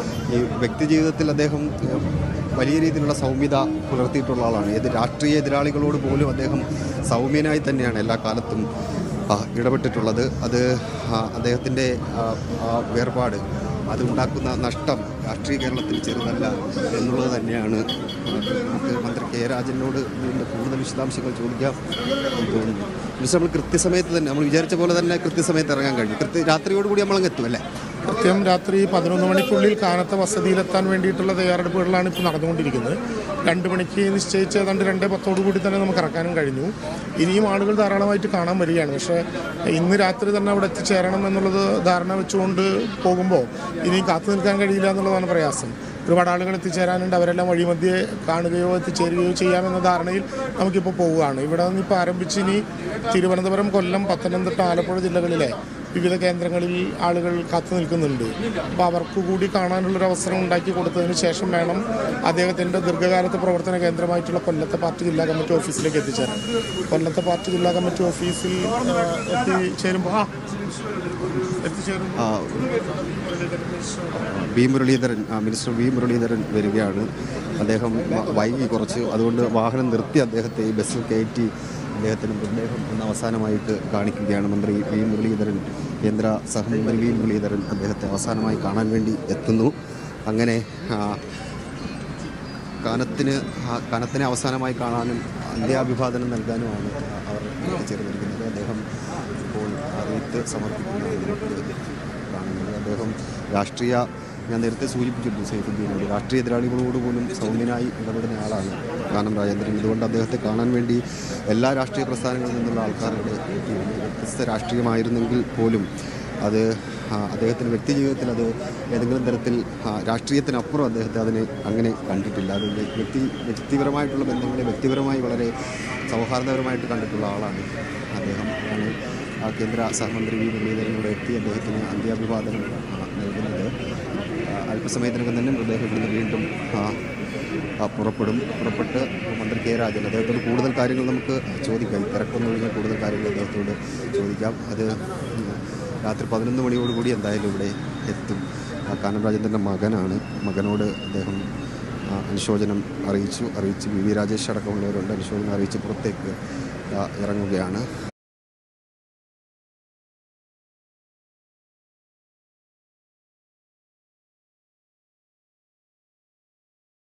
ഈ വ്യക്തി ജീവിതത്തിൽ അദ്ദേഹം ഏഹ്, വലിയ രീതിയിലുള്ള സൗമ്യത പുലർത്തിയിട്ടുള്ള ആളാണ് ഏത് രാഷ്ട്രീയ എതിരാളികളോട് പോലും അദ്ദേഹം സൗമ്യനായി തന്നെയാണ് എല്ലാ കാലത്തും ആ, ഇടപെട്ടിട്ടുള്ളത് അത് ആ, അദ്ദേഹത്തിൻ്റെ ആ, ആ വേർപാട് അത് ഉണ്ടാക്കുന്ന നഷ്ടം രാഷ്ട്രീയ കേരളത്തിൽ ചെറുതല്ല എന്നുള്ളത് തന്നെയാണ് നമുക്ക് മന്ത്രി കെ രാജനോട് ഇതിൻ്റെ കൂടുതൽ വിശദാംശങ്ങൾ ചോദിക്കാം എന്ന് തോന്നുന്നു പക്ഷേ നമ്മൾ കൃത്യസമയത്ത് തന്നെ നമ്മൾ വിചാരിച്ച പോലെ തന്നെ കൃത്യസമയത്ത് ഇറങ്ങാൻ കഴിഞ്ഞു കൃത്യ രാത്രിയോടുകൂടി നമ്മളങ്ങ് എത്തും അല്ലേ കൃത്യം രാത്രി പതിനൊന്ന് മണിക്കുള്ളിൽ കാനത്തെ വസതിയിലെത്താൻ വേണ്ടിയിട്ടുള്ള തയ്യാറെടുപ്പുകളാണ് ഇപ്പോൾ നടന്നുകൊണ്ടിരിക്കുന്നത് രണ്ട് മണിക്ക് നിശ്ചയിച്ച ഏതാണ്ട് രണ്ട് പത്തോടു കൂടി തന്നെ നമുക്ക് ഇറക്കാനും കഴിഞ്ഞു ഇനിയും ആളുകൾ ധാരാളമായിട്ട് കാണാൻ വരികയാണ് പക്ഷേ ഇന്ന് രാത്രി തന്നെ അവിടെ എത്തിച്ചേരണം എന്നുള്ളത് ധാരണ വെച്ചുകൊണ്ട് പോകുമ്പോൾ ഇനിയും കാത്തു നിൽക്കാൻ കഴിയില്ല എന്നുള്ളതാണ് പ്രയാസം ഒരുപാട് ആളുകൾ എത്തിച്ചേരാനുണ്ട് അവരെല്ലാം വഴിമധ്യേ കാണുകയോ എത്തിച്ചേരുകയോ ചെയ്യാമെന്ന ധാരണയിൽ നമുക്കിപ്പോൾ പോവുകയാണ് ഇവിടെ നിന്ന് ഇപ്പോൾ ആരംഭിച്ച് ഇനി തിരുവനന്തപുരം കൊല്ലം പത്തനംതിട്ട ആലപ്പുഴ ജില്ലകളിലെ വിവിധ കേന്ദ്രങ്ങളിൽ ആളുകൾ കാത്തു നിൽക്കുന്നുണ്ട് അപ്പോൾ അവർക്ക് കൂടി കാണാനുള്ളൊരു അവസരം ഉണ്ടാക്കി കൊടുത്തതിന് ശേഷം വേണം അദ്ദേഹത്തിൻ്റെ ദീർഘകാലത്തെ പ്രവർത്തന കേന്ദ്രമായിട്ടുള്ള കൊല്ലത്തെ പാർട്ടി ജില്ലാ കമ്മിറ്റി ഓഫീസിലേക്ക് എത്തിച്ചേരാൻ കൊല്ലത്തെ പാർട്ടി ജില്ലാ കമ്മിറ്റി ഓഫീസിൽ ആ, എത്തിച്ചേരുമ്പോൾ ആ എത്തിച്ചേരുമ്പോൾ ആ, വി മുരളീധരൻ ആ, മിനിസ്റ്റർ വി മുരളീധരൻ വരികയാണ് അദ്ദേഹം വ- വൈകി കുറച്ച് അതുകൊണ്ട് വാഹനം നിർത്തി അദ്ദേഹത്തെ ഈ ബസ്സിൽ കയറ്റി അദ്ദേഹത്തിന് മൃതദേഹം ഒന്ന് അവസാനമായിട്ട് കാണിക്കുകയാണ് മന്ത്രി വി മുരളീധരൻ കേന്ദ്ര സഹമന്ത്രി വി മുരളീധരൻ അദ്ദേഹത്തെ അവസാനമായി കാണാൻ വേണ്ടി എത്തുന്നു അങ്ങനെ ആ, കാനത്തിന് ആ, കാനത്തിനെ അവസാനമായി കാണാനും അന്ത്യാഭിവാദനം നൽകാനുമാണ് അവർ എത്തിച്ചേർന്നിരിക്കുന്നത് അദ്ദേഹം ഇപ്പോൾ അറിയിത്ത് സമർപ്പിക്കുന്നതാണ് നമുക്ക് കാണുന്നത് അദ്ദേഹം രാഷ്ട്രീയ ഞാൻ നേരത്തെ സൂചിപ്പിച്ചിട്ടുണ്ട് സൈഫുദ്ദീനോട് രാഷ്ട്രീയ എതിരാളികളോട് പോലും സൗമ്യനായി ഇടപെടുന്ന ആളാണ് കാനം രാജേന്ദ്രൻ ഇതുകൊണ്ട് അദ്ദേഹത്തെ കാണാൻ വേണ്ടി എല്ലാ രാഷ്ട്രീയ പ്രസ്ഥാനങ്ങളിൽ നിന്നുള്ള ആൾക്കാർ ഇവിടെ എത്തിയിരുന്നു വ്യത്യസ്ത രാഷ്ട്രീയമായിരുന്നെങ്കിൽ പോലും അത് ആ, അദ്ദേഹത്തിൻ്റെ വ്യക്തി ജീവിതത്തിൽ അത് ഏതെങ്കിലും തരത്തിൽ ആ, രാഷ്ട്രീയത്തിനപ്പുറം അദ്ദേഹത്തെ അതിനെ അങ്ങനെ കണ്ടിട്ടില്ല അത് വ്യക്തി വ്യക്തിപരമായിട്ടുള്ള ബന്ധങ്ങളെ വ്യക്തിപരമായി വളരെ സൗഹാർദ്ദപരമായിട്ട് കണ്ടിട്ടുള്ള ആളാണ് അദ്ദേഹം ആണ് ആ കേന്ദ്ര സഹമന്ത്രി വി മുരളീധരനോട് എത്തി അദ്ദേഹത്തിന് അന്ത്യാഭിവാദനം ആ, നൽകുന്നത് ആ, അല്പസമയത്തിനകം തന്നെ മൃതദേഹം ഇവിടുന്ന് വീണ്ടും ആ, ആ, പുറപ്പെടും പുറപ്പെട്ട് മന്ത്രി കെ രാജൻ അദ്ദേഹത്തോട് കൂടുതൽ കാര്യങ്ങൾ നമുക്ക് ചോദിക്കാം ഈ തിരക്കൊന്നും ഒഴിഞ്ഞാൽ കൂടുതൽ കാര്യങ്ങൾ അദ്ദേഹത്തോട് ചോദിക്കാം അത് ഉം, രാത്രി പതിനൊന്ന് മണിയോടുകൂടി എന്തായാലും ഇവിടെ എത്തും ആ, കാനം രാജേന്ദ്രൻ്റെ മകനാണ് മകനോട് അദ്ദേഹം ആ, അനുശോചനം അറിയിച്ചു അറിയിച്ച് വി വി രാജേഷ് അടക്കമുള്ളവരുണ്ട് അനുശോചനം അറിയിച്ച് പുറത്തേക്ക് ആ, ഇറങ്ങുകയാണ്